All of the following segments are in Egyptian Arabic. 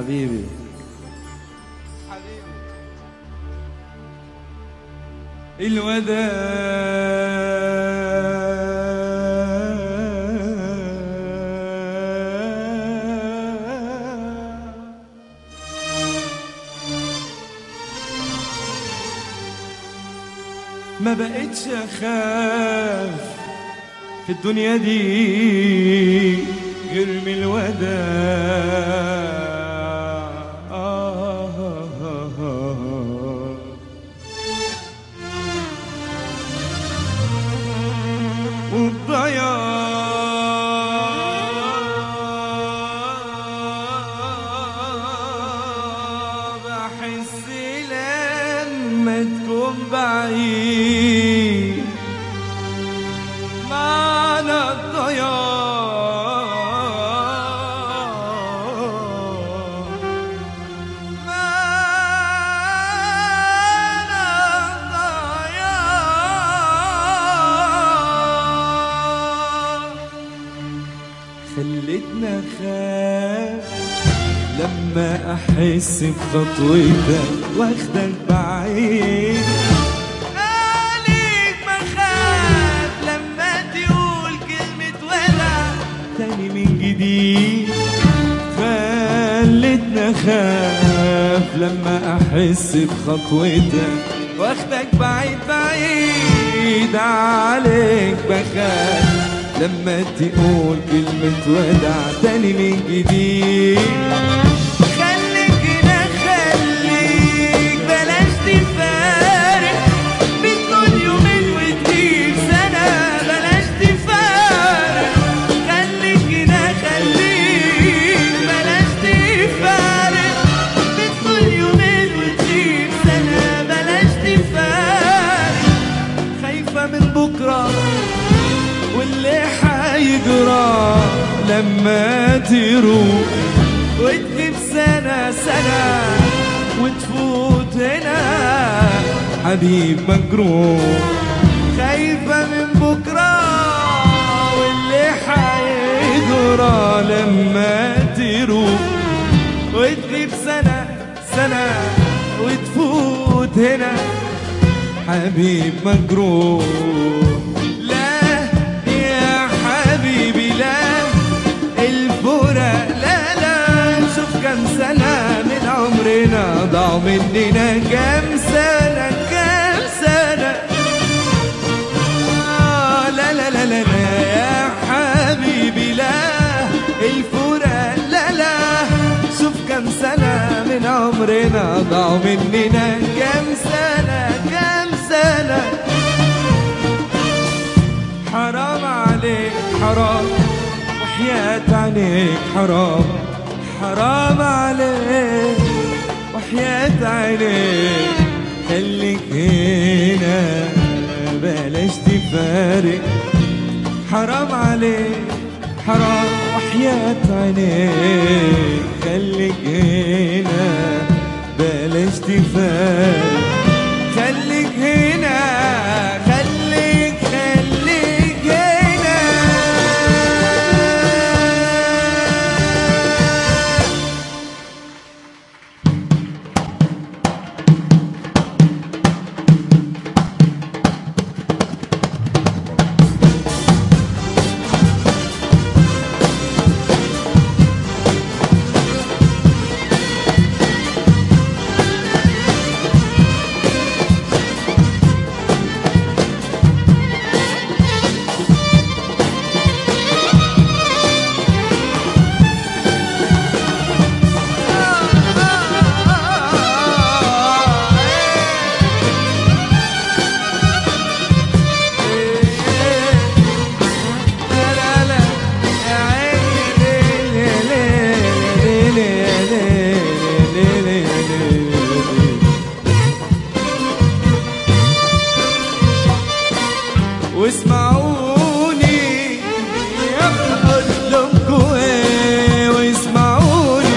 حبيبي الوداع ما بقتش اخاف في الدنيا دي غير من الوداع والضياع بحس لما تكون بعيد معنى الضياع معنى الضياع خلتنا خاف لما احس بخطوتك واخدك بعيد عليك بخاف لما تقول كلمة وداع تاني من جديد خلتنا خاف لما احس بخطوتك واخدك بعيد بعيد عليك بخاف لما تقول كلمة وداع تاني من جديد خليك هنا خليك بلاش تفارق بتقول يومين وتجيب سنة بلاش تفارق خليك هنا خليك بلاش تفارق بتقول يومين وتجيب سنة بلاش تفارق خايفة من بكرة واللي حيجرى لما تروح وتجيب سنة سنة وتفوت هنا حبيب مجروح خايفة من بكرة واللي حيجرى لما تروح وتغيب سنة سنة وتفوت هنا حبيب مجروح لا يا حبيبي لا الفرق لا لا شوف كم سنة من عمرنا ضاعوا مننا كم سنة كم سنة آه لا لا لا لا لا يا حبيبي لا الفرق لا لا شوف كم سنة من عمرنا ضاعوا مننا كم سنة كم سنة حرام عليك حرام وحياة عينيك حرام حرام عليك وحياة عينيك خليك هنا بلاش تفارق حرام عليك حرام وحياة عينيك خليك هنا بلاش تفارق خليك هنا خليك خليك هنا واسمعوني اقول لكم ايه واسمعوني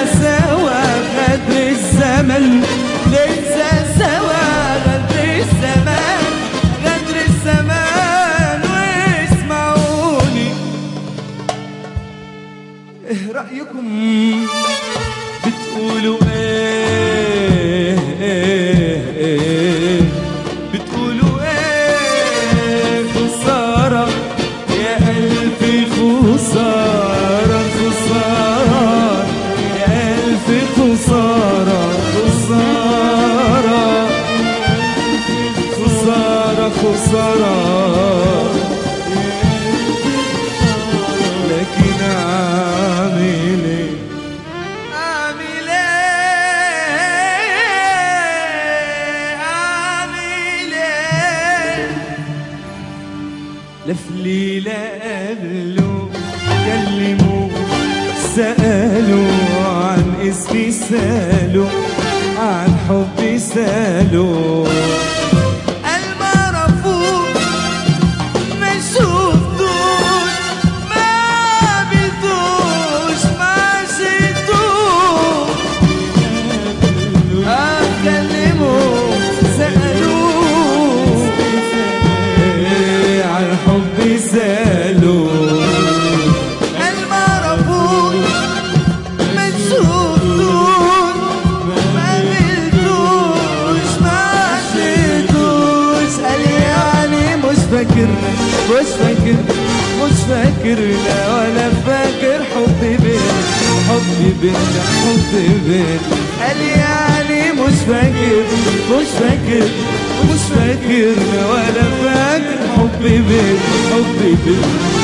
سوا غدر الزمن ننسى سوا غدر الزمان غدر الزمان واسمعوني ايه رأيكم بتقولوا ايه ايه ايه بتقولوا ايه خسارة يا قلبي خسارة خسارة يا قلبي خسارة خسارة خسارة خسارة لكن عامل ايه عامل ايه عامل ايه لا في ليلة قابلوا كلموا سألوا عن اسمي سألوا عن حبي سألوا قال ما عرفوش ما شفتوش ما قابلتوش ما شفتوش أكلموا سألوا إيه عن حبي سألوا قال ما عرفوش ما تشوفوش ما قابلتوش ما عشتوش قال يعني مش فاكر مش فاكر مش فاكر لا ولا فاكر حبي بينا حبي بينا حبي بينا قال يعني مش فاكر مش فاكر مش فاكر لا ولا فاكر حبي بينا حبي بينا